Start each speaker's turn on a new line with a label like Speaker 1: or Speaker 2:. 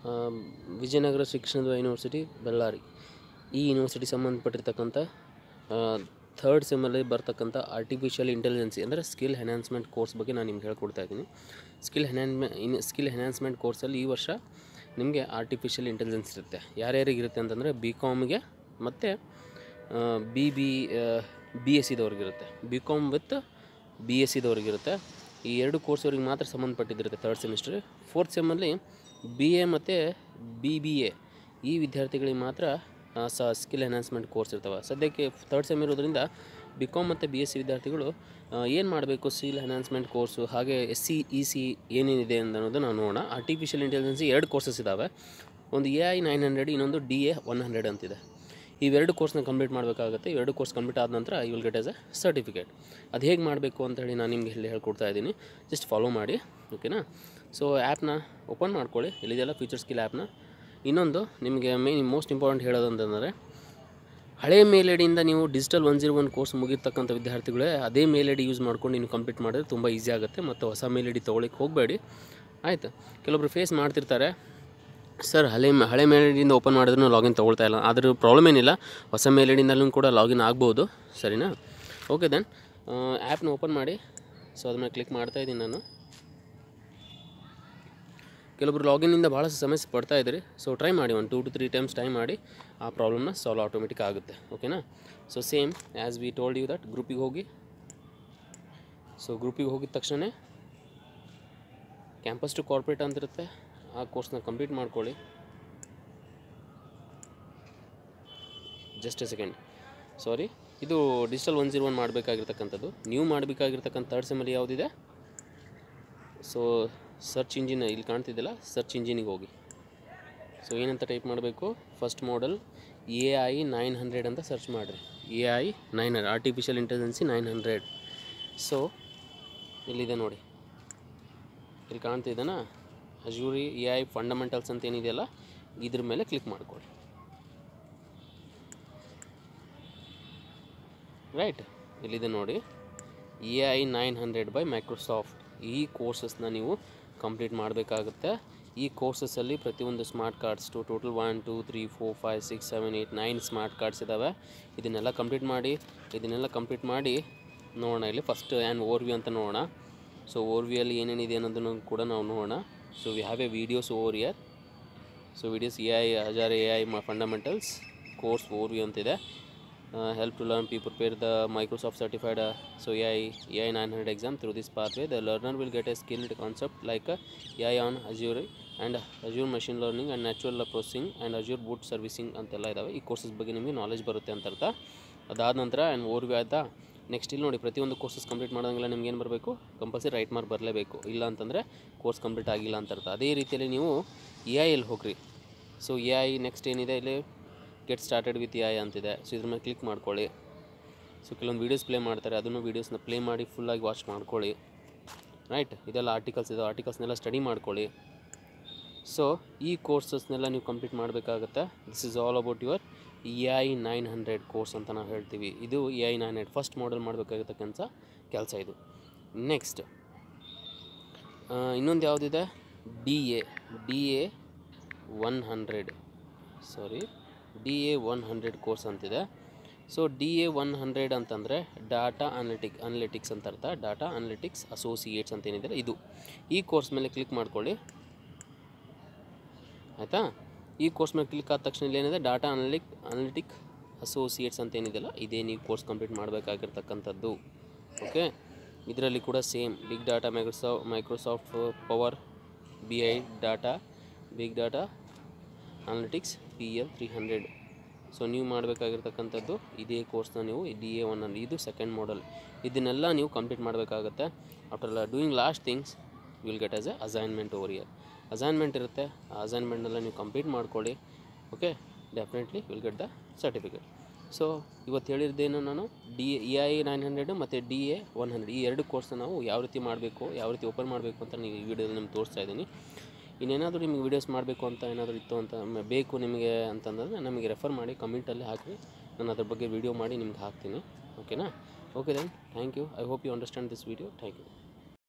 Speaker 1: ವಿಜಯನಗರ ಶಿಕ್ಷಣದ ಯೂನಿವರ್ಸಿಟಿ ಬಳ್ಳಾರಿ ಈ university ಸಂಬಂಧಪಟ್ಟಿರ್ತಕ್ಕಂಥ third ಸೆಮ್ಮಲ್ಲಿ ಬರ್ತಕ್ಕಂಥ ಆರ್ಟಿಫಿಷಿಯಲ್ ಇಂಟೆಲಿಜೆನ್ಸಿ ಅಂದರೆ ಸ್ಕಿಲ್ ಎನ್ಹಾನ್ಸ್ಮೆಂಟ್ ಕೋರ್ಸ್ ಬಗ್ಗೆ ನಾನು ನಿಮ್ಗೆ ಹೇಳ್ಕೊಡ್ತಾ ಇದ್ದೀನಿ skill enhance in skill enhancement ಕೋರ್ಸಲ್ಲಿ ಈ ವರ್ಷ ನಿಮಗೆ ಆರ್ಟಿಫಿಷಿಯಲ್ ಇಂಟೆಲಿಜೆನ್ಸ್ ಇರುತ್ತೆ ಯಾರ್ಯಾರಿಗೆ ಇರುತ್ತೆ ಅಂತಂದರೆ ಬಿ ಕಾಮ್ಗೆ ಮತ್ತು ಬಿ ಬಿ ಬಿ ಎಸ್ ಸಿದವ್ರಿಗಿರುತ್ತೆ B com with B S ಸಿದವ್ರಿಗಿರುತ್ತೆ ಈ ಎರಡು ಕೋರ್ಸ್ವರಿಗೆ ಮಾತ್ರ ಸಂಬಂಧಪಟ್ಟಿದ್ದಿರುತ್ತೆ ತರ್ಡ್ ಸೆಮಿಸ್ಟರ್ ಫೋರ್ತ್ ಸೆಮ್ಮಲ್ಲಿ ಬಿ ಎ ಮತ್ತು ಬಿ ಬಿ ಎ ಈ ವಿದ್ಯಾರ್ಥಿಗಳಿಗೆ ಮಾತ್ರ ಆ, ಸ ಸ್ಕಿಲ್ ಎನ್ಹಾನ್ಸ್ಮೆಂಟ್ ಕೋರ್ಸ್ ಇರ್ತವೆ ಸದ್ಯಕ್ಕೆ ತರ್ಡ್ ಸೆಮ್ ಇರೋದ್ರಿಂದ ಬಿ ಕಾಮ್ ಮತ್ತು ಬಿ ಎಸ್ ಸಿ ವಿದ್ಯಾರ್ಥಿಗಳು ಏನು ಮಾಡಬೇಕು ಸ್ಕಿಲ್ ಎನ್ಹಾನ್ಸ್ಮೆಂಟ್ ಕೋರ್ಸು ಹಾಗೆ ಎಸ್ ಸಿ ಇ ಸಿ ಏನೇನಿದೆ ಅನ್ನೋದು ನಾವು ನೋಡೋಣ ಆರ್ಟಿಫಿಷಿಯಲ್ ಇಂಟೆಲಿಜೆನ್ಸಿ ಎರಡು ಕೋರ್ಸಸ್ ಇದ್ದಾವೆ ಒಂದು ಎ ಐ ನೈನ್ ಹಂಡ್ರೆಡ್ ಇನ್ನೊಂದು ಡಿ ಎ ಒನ್ ಹಂಡ್ರೆಡ್ ಅಂತಿದೆ ಇವೆರಡು ಕೋರ್ಸ್ನ ಕಂಪ್ಲೀಟ್ ಮಾಡಬೇಕಾಗುತ್ತೆ ಇವೆರಡು ಕೋರ್ಸ್ ಕಂಪ್ಲೀಟ್ ಆದ ನಂತರ I will get as a certificate ಅದು ಹೇಗೆ ಮಾಡಬೇಕು ಅಂತ ಹೇಳಿ ನಾನು ನಿಮಗೆ ಇಲ್ಲಿ ಹೇಳ್ಕೊಡ್ತಾ ಇದ್ದೀನಿ ಜಸ್ಟ್ ಫಾಲೋ ಮಾಡಿ ಓಕೆನಾ ಸೊ ಆ್ಯಪ್ನ ಓಪನ್ ಮಾಡ್ಕೊಳ್ಳಿ ಇಲ್ಲಿದೆಲ್ಲ ಫ್ಯೂಚರ್ ಸ್ಕಿಲ್ ಆ್ಯಪ್ನ ಇನ್ನೊಂದು ನಿಮಗೆ ಮೇನ್ ಮೋಸ್ಟ್ ಇಂಪಾರ್ಟೆಂಟ್ ಹೇಳೋದು ಅಂತಂದರೆ ಹಳೆ ಮೇಲ್ ಐಡಿಯಿಂದ ನೀವು digital one zero one course ಮುಗಿರ್ತಕ್ಕಂಥ ವಿದ್ಯಾರ್ಥಿಗಳೇ ಅದೇ ಮೇಲ್ ಐಡಿ ಯೂಸ್ ಮಾಡ್ಕೊಂಡು ನೀವು ಕಂಪ್ಲೀಟ್ ಮಾಡಿದ್ರೆ ತುಂಬ ಈಸಿ ಆಗುತ್ತೆ ಮತ್ತು ಹೊಸ ಮೇಲ್ ಐಡಿ ತೊಗೊಳಿಕ್ಕೆ ಹೋಗಬೇಡಿ ಆಯಿತು ಕೆಲವೊಬ್ರು ಫೇಸ್ ಮಾಡ್ತಿರ್ತಾರೆ ಸರ್ ಹಳೆ ಹಳೆ ಮೇಲ್ ಐಡಿಯಿಂದ ಓಪನ್ ಮಾಡಿದ್ರೂ ಲಾಗಿನ್ ತೊಗೊಳ್ತಾ ಇಲ್ಲ ಅದ್ರ ಪ್ರಾಬ್ಲಮ್ ಏನಿಲ್ಲ ಹೊಸ ಮೇಲ್ ಐಡಿಯಿಂದಲೂ ಕೂಡ ಲಾಗಿನ್ ಆಗ್ಬೋದು ಸರಿನಾ ಓಕೆ ದೆನ್ ಆ್ಯಪ್ನ ಓಪನ್ ಮಾಡಿ ಸೊ ಅದ್ರ ಮೇಲೆ ಕ್ಲಿಕ್ ಮಾಡ್ತಾ ಇದ್ದೀನಿ ನಾನು ಕೆಲವೊಬ್ರು ಲಾಗಿನ್ನಿಂದ ಭಾಳಷ್ಟು ಸಮಸ್ಯೆ ಪಡ್ತಾ ಇದ್ದೀರಿ ಸೊ ಟ್ರೈ ಮಾಡಿ ಒಂದು two to three times try ಮಾಡಿ ಆ ಪ್ರಾಬ್ಲಮ್ನ ಸಾಲ್ವ್ ಆಟೋಮೆಟಿಕ್ ಆಗುತ್ತೆ ಓಕೆನಾ so same as we told you that ಗ್ರೂಪಿಗೆ ಹೋಗಿ ಸೊ ಗ್ರೂಪಿಗೆ ಹೋಗಿದ ತಕ್ಷಣ ಕ್ಯಾಂಪಸ್ ಟು ಕಾರ್ಪೊರೇಟ್ ಅಂತಿರುತ್ತೆ ಆ ಕೋರ್ಸ್ನ ಕಂಪ್ಲೀಟ್ ಮಾಡ್ಕೊಳ್ಳಿ ಜಸ್ಟ್ ಎ ಸೆಕೆಂಡ್ ಸಾರಿ ಇದು ಡಿಜಿಟಲ್ ಒನ್ ಜೀರೋ ಒನ್ ಮಾಡಬೇಕಾಗಿರ್ತಕ್ಕಂಥದ್ದು ನೀವು ಮಾಡಬೇಕಾಗಿರ್ತಕ್ಕಂಥ ಥರ್ಡ್ ಸೆಮಲ್ಲಿ ಯಾವುದಿದೆ ಸೊ ಸರ್ಚ್ ಇಂಜಿನ್ ಇಲ್ಲಿ ಕಾಣ್ತಿದ್ದಿಲ್ಲ ಸರ್ಚ್ ಇಂಜಿನಿಗೆ ಹೋಗಿ ಸೊ ಏನಂತ ಟೈಪ್ ಮಾಡಬೇಕು first module A I nine hundred ಅಂತ ಸರ್ಚ್ ಮಾಡಿರಿ A I nine hundred artificial intelligence nine hundred so ಇಲ್ಲಿದೆ ನೋಡಿ ಇಲ್ಲಿ ಕಾಣ್ತಿದ್ದಾನಾ ಅಜೂರಿ ಎ ಐ ಫಂಡಮೆಂಟಲ್ಸ್ ಅಂತ ಏನಿದೆಯಲ್ಲ ಇದ್ರ ಮೇಲೆ ಕ್ಲಿಕ್ ಮಾಡ್ಕೊಳ್ಳಿ ರೈಟ್ ಇಲ್ಲಿದೆ ನೋಡಿ A I nine hundred by Microsoft ಈ ಕೋರ್ಸಸ್ನ ನೀವು ಕಂಪ್ಲೀಟ್ ಮಾಡಬೇಕಾಗುತ್ತೆ ಈ ಕೋರ್ಸಸ್ಸಲ್ಲಿ ಪ್ರತಿಯೊಂದು smart cards to total one two three four five six seven eight nine smart cards ಇದ್ದಾವೆ ಇದನ್ನೆಲ್ಲ ಕಂಪ್ಲೀಟ್ ಮಾಡಿ ಇದನ್ನೆಲ್ಲ ಕಂಪ್ಲೀಟ್ ಮಾಡಿ ನೋಡೋಣ ಇಲ್ಲಿ ಫಸ್ಟ್ ಆ್ಯನ್ ಓವರ್ ವ್ಯೂ ಅಂತ ನೋಡೋಣ ಸೊ ಓವರ್ ವ್ಯೂಯಲ್ಲಿ ಏನೇನಿದೆ ಅನ್ನೋದನ್ನು ಕೂಡ ನಾವು ನೋಡೋಣ so we have a videos overview so videos A I ಹಜಾರ್ A I fundamentals course overview ಅಂತಿದೆ help to learn people prepare the Microsoft certified uh, so AI AI 900 exam through this pathway the learner will get a skilled concept like uh, AI on Azure and Azure machine learning and natural processing and Azure boot servicing ಅಂತೆಲ್ಲ ಇದ್ದಾವೆ ಈ courses ಬಗ್ಗೆ ನಿಮಗೆ knowledge ಬರುತ್ತೆ ಅಂತ ಅರ್ಥ ಅದಾದ ನಂತರ ಆ್ಯಂಡ್ ಓರ್ವಿ ಆಯ್ತಾ ನೆಕ್ಸ್ಟ್ ಇಲ್ಲಿ ನೋಡಿ ಪ್ರತಿಯೊಂದು ಕೋರ್ಸಸ್ ಕಂಪ್ಲೀಟ್ ಮಾಡೋದಂಗೆಲ್ಲ ನಿಮ್ಗೆ ಏನು ಬರಬೇಕು ಕಂಪಲ್ಸರಿ ರೈಟ್ ಮಾರ್ಕ್ ಬರಲೇಬೇಕು ಇಲ್ಲ ಅಂತಂದರೆ ಕೋರ್ಸ್ ಕಂಪ್ಲೀಟ್ ಆಗಿಲ್ಲ ಅಂತ ಅರ್ಥ ಅದೇ ರೀತಿಯಲ್ಲಿ ನೀವು ಎ ಐ ಎಲ್ಲಿ ಹೋಗ್ರಿ ಸೊ ಎ ಐ ನೆಕ್ಸ್ಟ್ ಏನಿದೆ ಇಲ್ಲಿ get started with A I ಅಂತಿದೆ ಸೊ ಇದ್ರ ಮೇಲೆ ಕ್ಲಿಕ್ ಮಾಡ್ಕೊಳ್ಳಿ ಸೊ ಕೆಲವೊಂದು ವೀಡಿಯೋಸ್ ಪ್ಲೇ ಮಾಡ್ತಾರೆ ಅದನ್ನು ವೀಡಿಯೋಸ್ನ ಪ್ಲೇ ಮಾಡಿ ಫುಲ್ಲಾಗಿ ವಾಚ್ ಮಾಡ್ಕೊಳ್ಳಿ ರೈಟ್ ಇದೆಲ್ಲ ಆರ್ಟಿಕಲ್ಸ್ ಇದೆ ಆರ್ಟಿಕಲ್ಸ್ನೆಲ್ಲ ಸ್ಟಡಿ ಮಾಡ್ಕೊಳ್ಳಿ ಸೊ ಈ ಕೋರ್ಸಸ್ನೆಲ್ಲ ನೀವು ಕಂಪ್ಲೀಟ್ ಮಾಡಬೇಕಾಗತ್ತೆ this is all about your A I nine hundred course ಅಂತ ನಾವು ಹೇಳ್ತೀವಿ ಇದು ಎ ಐ ನೈನ್ ಹಂಡ್ರೆಡ್ ಫಸ್ಟ್ ಮಾಡಲ್ ಮಾಡಬೇಕಾಗಿರ್ತಕ್ಕಂಥ ಕೆಲಸ ಇದು ನೆಕ್ಸ್ಟ್ ಇನ್ನೊಂದು ಯಾವುದಿದೆ D A D A one hundred sorry D A one hundred course ಅಂತಿದೆ so D A one hundred ಅಂತಂದರೆ ಡಾಟಾ ಅನಲಿಟಿಕ್ ಅನಲಿಟಿಕ್ಸ್ ಅಂತ ಅರ್ಥ ಡಾಟಾ ಅನಲಿಟಿಕ್ಸ್ ಅಸೋಸಿಯೇಟ್ಸ್ ಅಂತ ಏನಿದೆ ಇದು ಈ ಕೋರ್ಸ್ ಮೇಲೆ ಕ್ಲಿಕ್ ಮಾಡ್ಕೊಳ್ಳಿ ಆಯಿತಾ ಈ ಕೋರ್ಸ್ ಮೇಲೆ ಕ್ಲಿಕ್ ಆದ ತಕ್ಷಣ ಇಲ್ಲಿ ಏನಿದೆ ಡಾಟಾ ಅನಲಿಕ್ ಅನಲಿಟಿಕ್ ಅಸೋಸಿಯೇಟ್ಸ್ ಅಂತ ಏನಿದೆಯಲ್ಲ ಇದೇ ನೀವು ಕೋರ್ಸ್ ಕಂಪ್ಲೀಟ್ ಮಾಡಬೇಕಾಗಿರ್ತಕ್ಕಂಥದ್ದು ಓಕೆ ಇದರಲ್ಲಿ ಕೂಡ same big data Microsoft Microsoft power B I data big data analytics P L three hundred so ನೀವು ಮಾಡಬೇಕಾಗಿರ್ತಕ್ಕಂಥದ್ದು ಇದೇ ಕೋರ್ಸ್ನ ನೀವು ಡಿ ಎ ಒನ್ನಲ್ಲಿ ಇದು ಸೆಕೆಂಡ್ ಮಾಡಲ್ ಇದನ್ನೆಲ್ಲ ನೀವು ಕಂಪ್ಲೀಟ್ ಮಾಡಬೇಕಾಗತ್ತೆ after doing last things will get as a assignment overview assignment ಇರುತ್ತೆ ಆ ಅಸೈನ್ಮೆಂಟ್ನೆಲ್ಲ ನೀವು ಕಂಪ್ಲೀಟ್ ಮಾಡ್ಕೊಳ್ಳಿ okay definitely will get the certificate so ಇವತ್ತು ಹೇಳಿದ್ದೇನು ನಾನು D A I nine hundred ಮತ್ತು ಡಿ ಎ ಒನ್ ಹಂಡ್ರೆಡ್ ಈ ಎರಡು ಕೋರ್ಸ್ನ ನಾವು ಯಾವ ರೀತಿ ಮಾಡಬೇಕು ಯಾವ ರೀತಿ ಓಪನ್ ಮಾಡಬೇಕು ಅಂತ ನೀವು ಈ ವಿಡಿಯೋದಲ್ಲಿ ನಿಮ್ಗೆ ತೋರಿಸ್ತಾ ಇದ್ದೀನಿ ಇನ್ನೇನಾದರೂ ನಿಮಗೆ ವೀಡಿಯೋಸ್ ಮಾಡಬೇಕು ಅಂತ ಏನಾದರೂ ಇತ್ತು ಅಂತ ಮ- ಬೇಕು ನಿಮಗೆ ಅಂತಂದರೆ ನಮಗೆ ರೆಫರ್ ಮಾಡಿ ಕಮೆಂಟಲ್ಲಿ ಹಾಕಿ ನಾನು ಅದ್ರ ಬಗ್ಗೆ ವೀಡಿಯೋ ಮಾಡಿ ನಿಮ್ಗೆ ಹಾಕ್ತೀನಿ ಓಕೆನಾ okay then thank you I hope you understand this video thank you